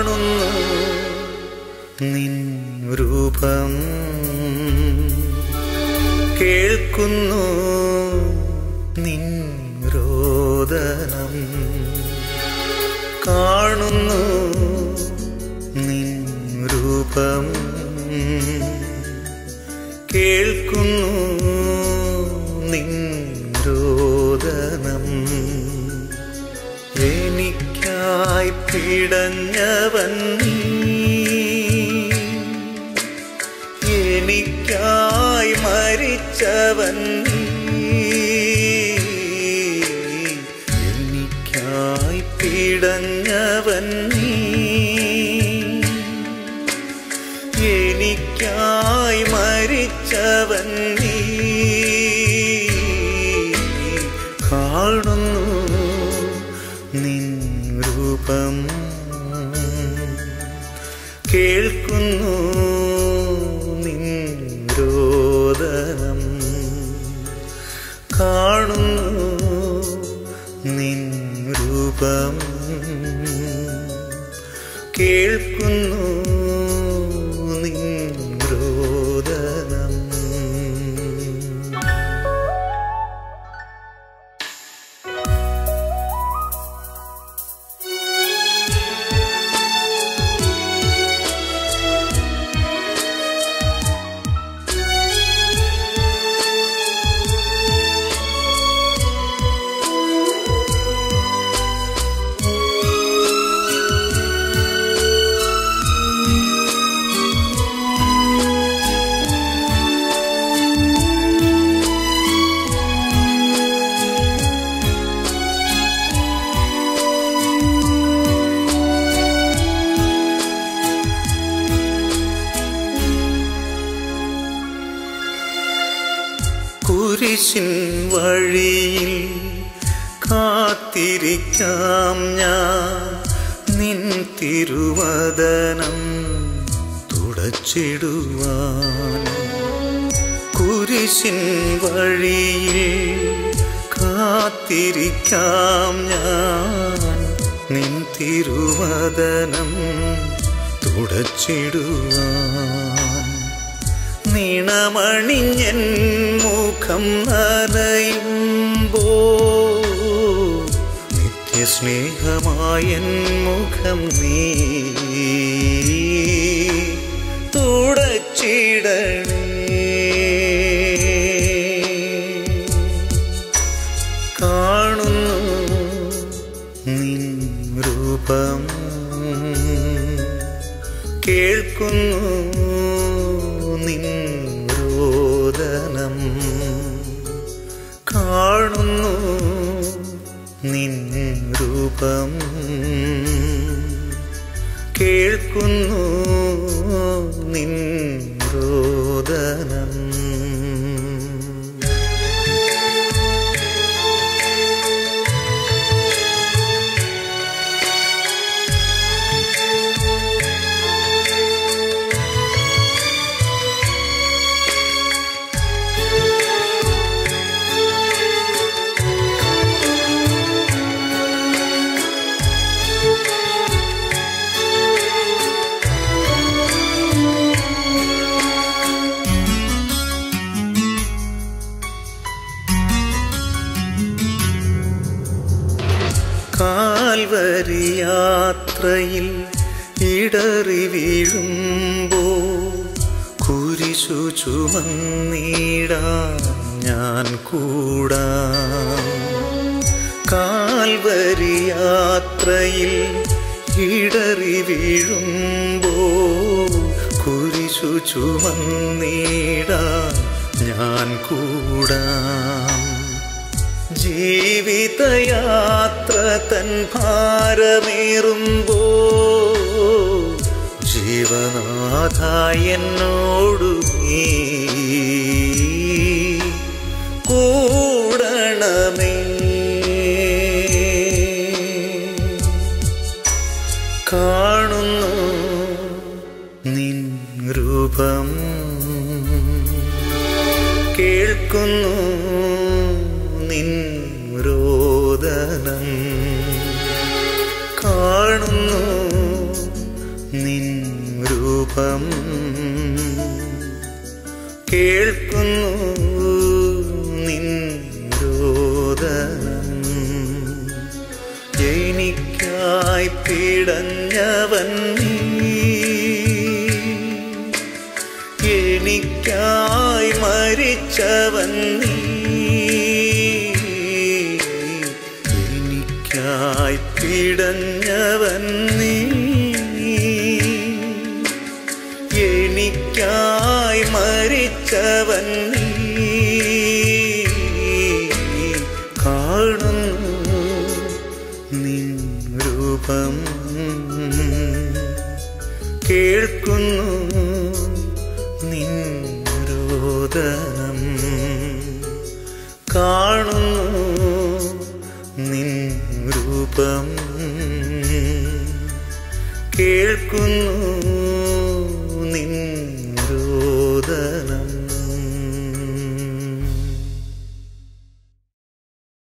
കാണുന്നു നിൻ രൂപം കേൾക്കുന്നു നിൻ രോദനം കാണുന്നു നിൻ രൂപം കേൾക്കുന്നു നിൻ രോദനം എനിക്കായി പിടഞ്ഞവൻ നീ എനിക്കായി മരിച്ചവൻ നീ എനിക്കായി പിടഞ്ഞവൻ നീ എനിക്കായി മരിച്ചവൻ നീ കാണുന്നു നിൻ രൂപം കേൾക്കുന്നു നിൻ രോദനം കാണുന്നു നിൻ രൂപം കേൾക്കുന്നു നിൻ രോദനം കുരിശിൻ വഴിയിൽ കാത്തിരിക്കാം ഞാൻ നിൻ തിരുവദനം തുടച്ചിടുവാൻ കുരിശിൻ വഴിയിൽ കാത്തിരിക്കാം ഞാൻ നിൻ തിരുവദനം തുടച്ചിടുവാൻ നിണമണിഞ്ഞൻ മുഖം നനയുമ്പോ നിത്യസ്നേഹമായൻ മുഖം നീ തുടച്ചിടണേ കാണുന്നു നിൻ രൂപം കേൾക്കുന്നു നിൻ രോദനം കാണുന്നു നിൻ രൂപം കേൾക്കുന്നു നിൻ രോദനം കാൽവരി യാത്രയിൽ ഇടറി വീഴുമ്പോ കുരിശു ചുമന്നിടാൻ ഞാൻ കൂടാ കാൽവരി യാത്രയിൽ ഇടറി വീഴുമ്പോ കുരിശു ചുമന്നിടാൻ ഞാൻ കൂടാം ജീവിതയാത്ര തൻ ഭാരമേറുമ്പോ ജീവനാഥ എന്നോടു നീ കൂടണമേ കാണുന്നു നിൻ രൂപം കേൾക്കുന്നു നിൻ രോദനം കാണുന്നു എനിക്കായി പിടഞ്ഞവൻ നീ എനിക്കായി മരിച്ചവൻ നീ എനിക്കായി പിടഞ്ഞവൻ നീ എനിക്കായി മരിച്ചവൻ നീ കാണുന്നു നിൻ രൂപം കേൾക്കുന്നു നിൻ രോദനം കാണുന്നു നിൻ രൂപം കേൾക്കുന്നു